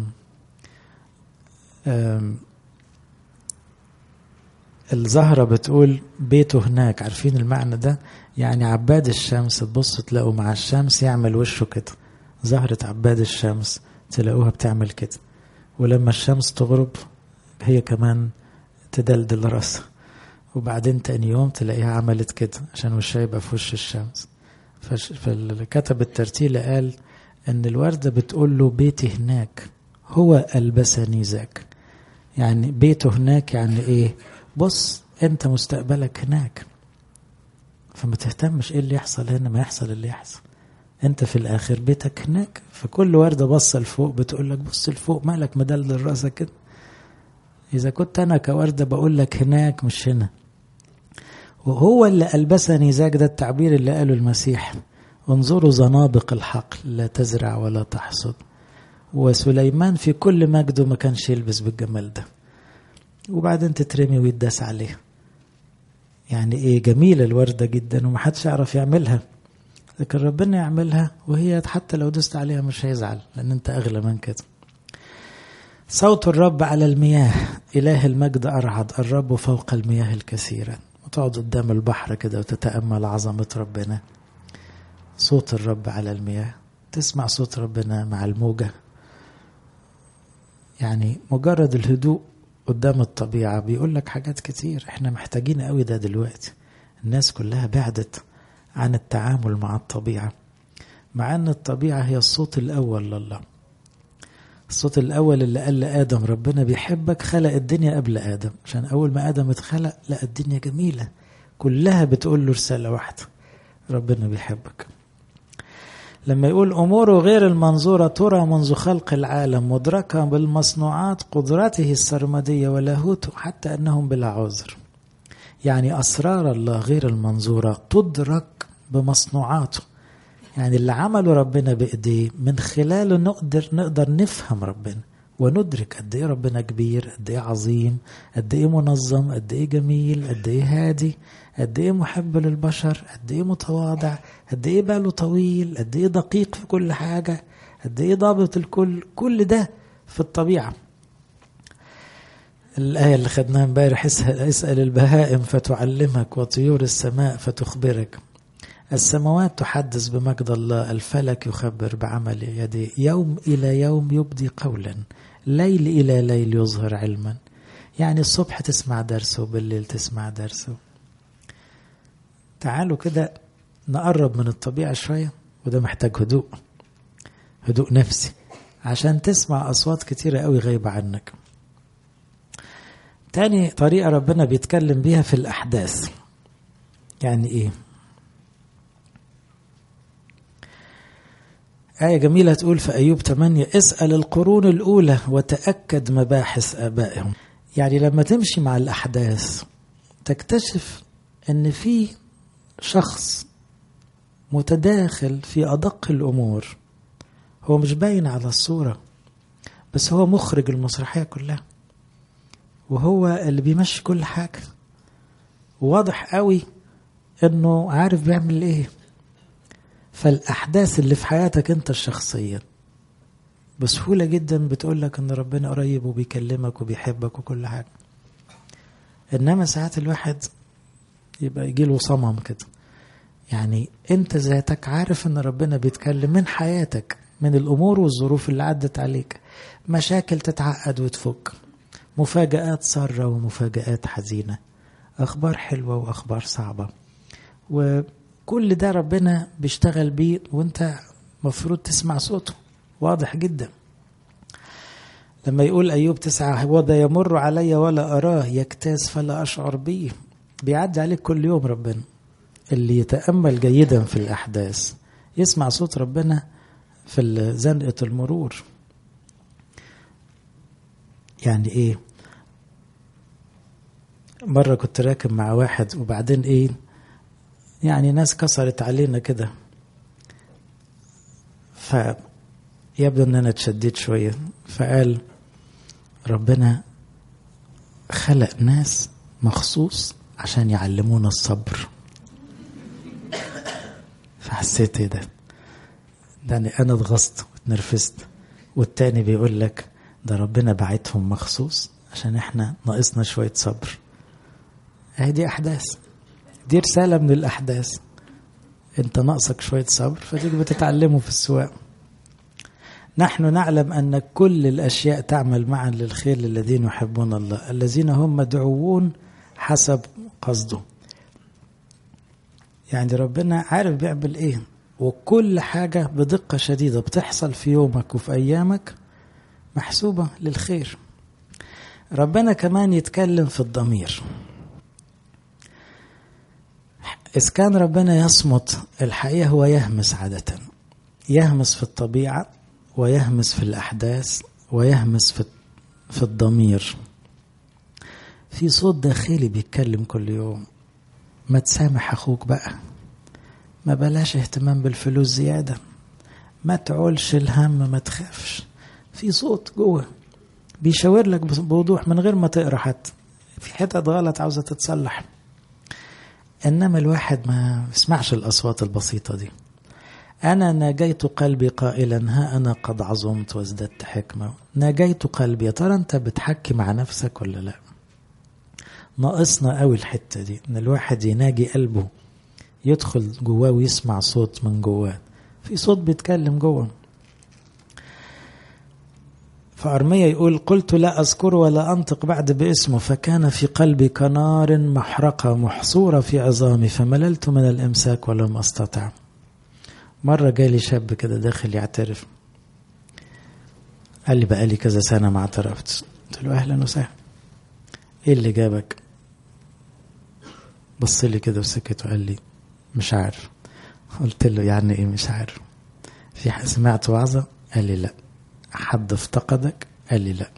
الزهرة بتقول بيته هناك عارفين المعنى ده يعني عباد الشمس تبص تلاقوا مع الشمس يعمل وشه كده زهرة عباد الشمس تلاقوها بتعمل كده ولما الشمس تغرب هي كمان تدلدل راسها وبعدين تاني يوم تلاقيها عملت كده عشان وشها يبقى في وش الشمس فاللي كتب الترتيلة قال ان الوردة بتقول له بيتي هناك هو ألبسني ذاك يعني بيته هناك يعني ايه بص انت مستقبلك هناك فما تهتمش ايه اللي يحصل هنا ما يحصل اللي يحصل انت في الاخر بيتك هناك فكل وردة بصة لفوق بتقول لك بص لفوق مالك مدلدل راسك كده اذا كنت انا كوردة بقول لك هناك مش هنا وهو اللي ألبسني ذاك ده التعبير اللي قاله المسيح انظروا زنابق الحقل لا تزرع ولا تحصد وسليمان في كل مجده ما كانش يلبس بالجمال ده وبعدين تترمي ويداس عليها يعني ايه جميلة الوردة جدا ومحدش يعرف يعملها لكن ربنا يعملها وهي حتى لو دست عليها مش هيزعل لان انت اغلى من كده صوت الرب على المياه اله المجد ارعد الرب فوق المياه الكثيرة وتقعد قدام البحر كده وتتأمل عظمة ربنا صوت الرب على المياه تسمع صوت ربنا مع الموجة يعني مجرد الهدوء قدام الطبيعة بيقول لك حاجات كتير احنا محتاجين قوي ده دلوقتي الناس كلها بعدت عن التعامل مع الطبيعة مع ان الطبيعة هي الصوت الاول لله الصوت الاول اللي قال لادم ربنا بيحبك خلق الدنيا قبل ادم عشان اول ما ادم اتخلق لا الدنيا جميلة كلها بتقول له رسالة واحدة ربنا بيحبك لما يقول أموره غير المنظورة ترى منذ خلق العالم مدركة بالمصنوعات قدرته السرمدية ولاهوته حتى أنهم بلا عذر يعني أسرار الله غير المنظورة تدرك بمصنوعاته يعني اللي عمله ربنا بإيديه من خلاله نقدر نقدر نفهم ربنا وندرك قد ايه ربنا كبير قد ايه عظيم قد ايه منظم قد ايه جميل قد ايه هادي قد ايه محب للبشر قد ايه متواضع قد ايه باله طويل قد ايه دقيق في كل حاجة قد ايه ضابط الكل كل ده في الطبيعة الآية اللي خدناها امبارح اسأل البهائم فتعلمك وطيور السماء فتخبرك السماوات تحدث بمجد الله الفلك يخبر بعمل يديه يوم إلى يوم يبدي قولا ليل إلى ليل يظهر علما يعني الصبح تسمع درس وبالليل تسمع درس تعالوا كده نقرب من الطبيعة شوية وده محتاج هدوء هدوء نفسي عشان تسمع أصوات كتيرة قوي غايبة عنك تاني طريقة ربنا بيتكلم بيها في الأحداث يعني إيه آية جميلة تقول في أيوب 8 اسأل القرون الأولى وتأكد مباحث آبائهم يعني لما تمشي مع الأحداث تكتشف أن في شخص متداخل في أدق الأمور هو مش باين على الصورة بس هو مخرج المسرحية كلها وهو اللي بيمشي كل حاجة واضح قوي انه عارف بيعمل ايه فالاحداث اللي في حياتك انت الشخصية بسهولة جدا بتقول لك ان ربنا قريب وبيكلمك وبيحبك وكل حاجة انما ساعات الواحد يبقى يجي له صمم كده يعني انت ذاتك عارف ان ربنا بيتكلم من حياتك من الامور والظروف اللي عدت عليك مشاكل تتعقد وتفك مفاجآت سارة ومفاجآت حزينة أخبار حلوة وأخبار صعبة وكل ده ربنا بيشتغل بيه وانت مفروض تسمع صوته واضح جدا لما يقول أيوب تسعة وده يمر علي ولا أراه يجتاز فلا أشعر به بيعدي عليك كل يوم ربنا اللي يتأمل جيدا في الأحداث يسمع صوت ربنا في زنقة المرور يعني ايه مرة كنت راكب مع واحد وبعدين ايه يعني ناس كسرت علينا كده فيبدو ان انا اتشديت شوية فقال ربنا خلق ناس مخصوص عشان يعلمونا الصبر فحسيت ايه ده ده انا اتغصت واتنرفزت والتاني بيقول لك ده ربنا بعتهم مخصوص عشان احنا ناقصنا شوية صبر اهي دي احداث دي رسالة من الاحداث انت ناقصك شوية صبر فتيجي بتتعلمه في السواق نحن نعلم ان كل الاشياء تعمل معا للخير للذين يحبون الله الذين هم مدعوون حسب قصده يعني ربنا عارف بيعمل ايه وكل حاجة بدقة شديدة بتحصل في يومك وفي أيامك محسوبة للخير ربنا كمان يتكلم في الضمير إذ كان ربنا يصمت الحقيقة هو يهمس عادة يهمس في الطبيعة ويهمس في الأحداث ويهمس في في الضمير في صوت داخلي بيتكلم كل يوم ما تسامح أخوك بقى ما بلاش اهتمام بالفلوس زيادة ما تعولش الهم ما تخافش في صوت جوه بيشاور لك بوضوح من غير ما تقرا حتى في حتت غلط عاوزه تتصلح انما الواحد ما يسمعش الاصوات البسيطه دي انا ناجيت قلبي قائلا ها انا قد عظمت وازددت حكمه ناجيت قلبي يا ترى انت بتحكي مع نفسك ولا لا ناقصنا قوي الحته دي ان الواحد يناجي قلبه يدخل جواه ويسمع صوت من جواه في صوت بيتكلم جوه فأرمية يقول قلت لا أذكر ولا أنطق بعد باسمه فكان في قلبي كنار محرقة محصورة في عظامي فمللت من الإمساك ولم أستطع مرة جالي شاب كده داخل يعترف قال لي بقالي كذا سنة ما اعترفتش قلت له أهلا وسهلا إيه اللي جابك بص لي كده وسكت وقال لي مش عارف قلت له يعني إيه مش عارف في سمعت وعظة قال لي لأ حد افتقدك قال لي لا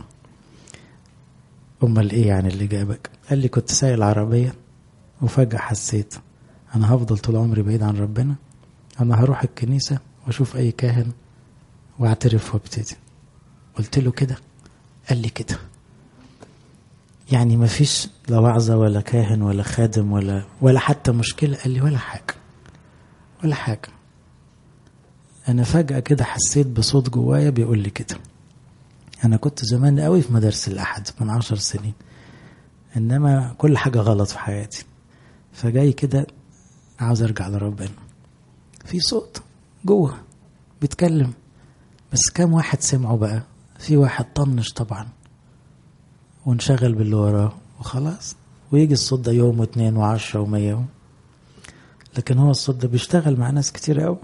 امال ايه يعني اللي جابك قال لي كنت سايق العربيه وفجاه حسيت انا هفضل طول عمري بعيد عن ربنا انا هروح الكنيسه واشوف اي كاهن واعترف وابتدي قلت له كده قال لي كده يعني ما فيش لا وعظه ولا كاهن ولا خادم ولا ولا حتى مشكله قال لي ولا حاجه ولا حاجه انا فجاه كده حسيت بصوت جوايا بيقول لي كده أنا كنت زمان قوي في مدارس الأحد من عشر سنين إنما كل حاجة غلط في حياتي فجاي كده عاوز أرجع لربنا في صوت جوه بيتكلم بس كام واحد سمعه بقى في واحد طنش طبعا وانشغل باللي وراه وخلاص ويجي الصوت ده يوم واثنين وعشرة ومية لكن هو الصوت ده بيشتغل مع ناس كتير قوي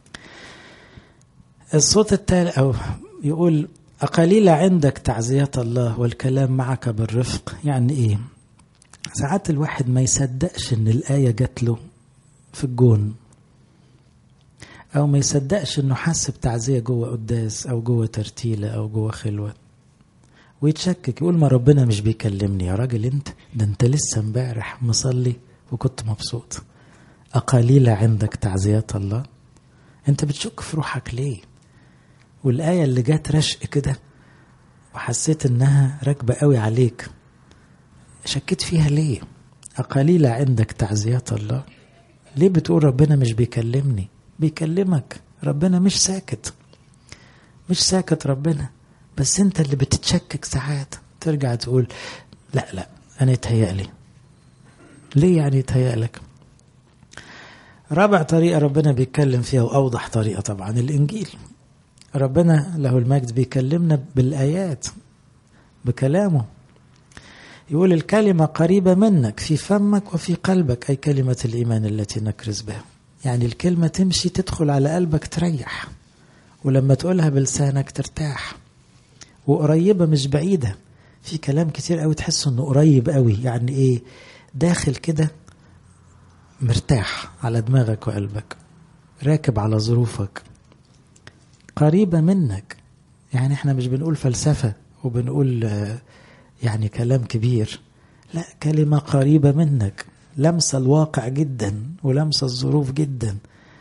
الصوت التالي أو يقول أقليل عندك تعزية الله والكلام معك بالرفق يعني إيه ساعات الواحد ما يصدقش إن الآية جات له في الجون أو ما يصدقش إنه حس بتعزية جوه قداس أو جوه ترتيلة أو جوه خلوة ويتشكك يقول ما ربنا مش بيكلمني يا راجل انت ده انت لسه امبارح مصلي وكنت مبسوط أقاليل عندك تعزيات الله انت بتشك في روحك ليه والآية اللي جات رشق كده وحسيت انها راكبة قوي عليك شكيت فيها ليه أقاليل عندك تعزيات الله ليه بتقول ربنا مش بيكلمني بيكلمك ربنا مش ساكت مش ساكت ربنا بس انت اللي بتتشكك ساعات ترجع تقول لا لا انا يتهيألي ليه يعني يتهيألك رابع طريقة ربنا بيتكلم فيها وأوضح طريقة طبعا الإنجيل ربنا له المجد بيكلمنا بالآيات بكلامه يقول الكلمة قريبة منك في فمك وفي قلبك أي كلمة الإيمان التي نكرز بها يعني الكلمة تمشي تدخل على قلبك تريح ولما تقولها بلسانك ترتاح وقريبة مش بعيدة في كلام كتير قوي تحس انه قريب قوي يعني ايه داخل كده مرتاح على دماغك وقلبك راكب على ظروفك قريبة منك يعني احنا مش بنقول فلسفة وبنقول يعني كلام كبير لا كلمة قريبة منك لمسة الواقع جدا ولمسة الظروف جدا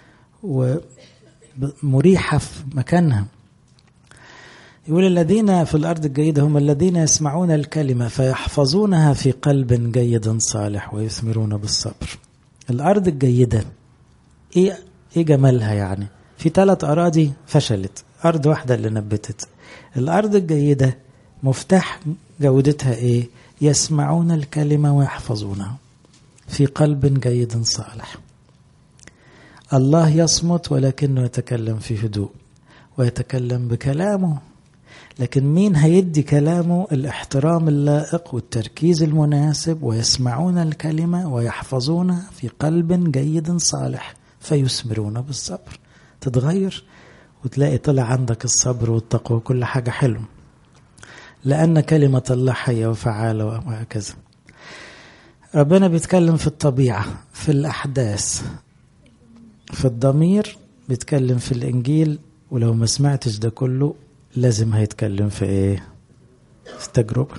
ومريحة في مكانها يقول الذين في الأرض الجيدة هم الذين يسمعون الكلمة فيحفظونها في قلب جيد صالح ويثمرون بالصبر الأرض الجيدة إيه, إيه جمالها يعني في ثلاث أراضي فشلت أرض واحدة اللي نبتت الأرض الجيدة مفتاح جودتها إيه يسمعون الكلمة ويحفظونها في قلب جيد صالح الله يصمت ولكنه يتكلم في هدوء ويتكلم بكلامه لكن مين هيدي كلامه الاحترام اللائق والتركيز المناسب ويسمعون الكلمة ويحفظونها في قلب جيد صالح فيثمرون بالصبر تتغير وتلاقي طلع عندك الصبر والتقوى وكل حاجة حلوة لأن كلمة الله حية وفعالة وهكذا ربنا بيتكلم في الطبيعة في الأحداث في الضمير بيتكلم في الإنجيل ولو ما سمعتش ده كله لازم هيتكلم في ايه في التجربة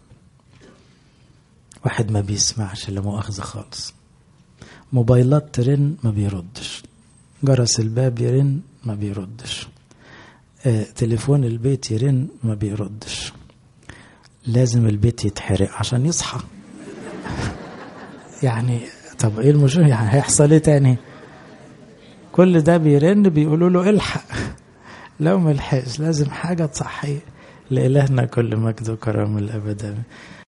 واحد ما بيسمعش لا مؤاخذة خالص موبايلات ترن ما بيردش جرس الباب يرن ما بيردش آه تليفون البيت يرن ما بيردش لازم البيت يتحرق عشان يصحى يعني طب ايه المشكلة يعني هيحصل ايه تاني كل ده بيرن بيقولوا له الحق لو ملحقش لازم حاجة تصحي لإلهنا كل مجد وكرم الأبد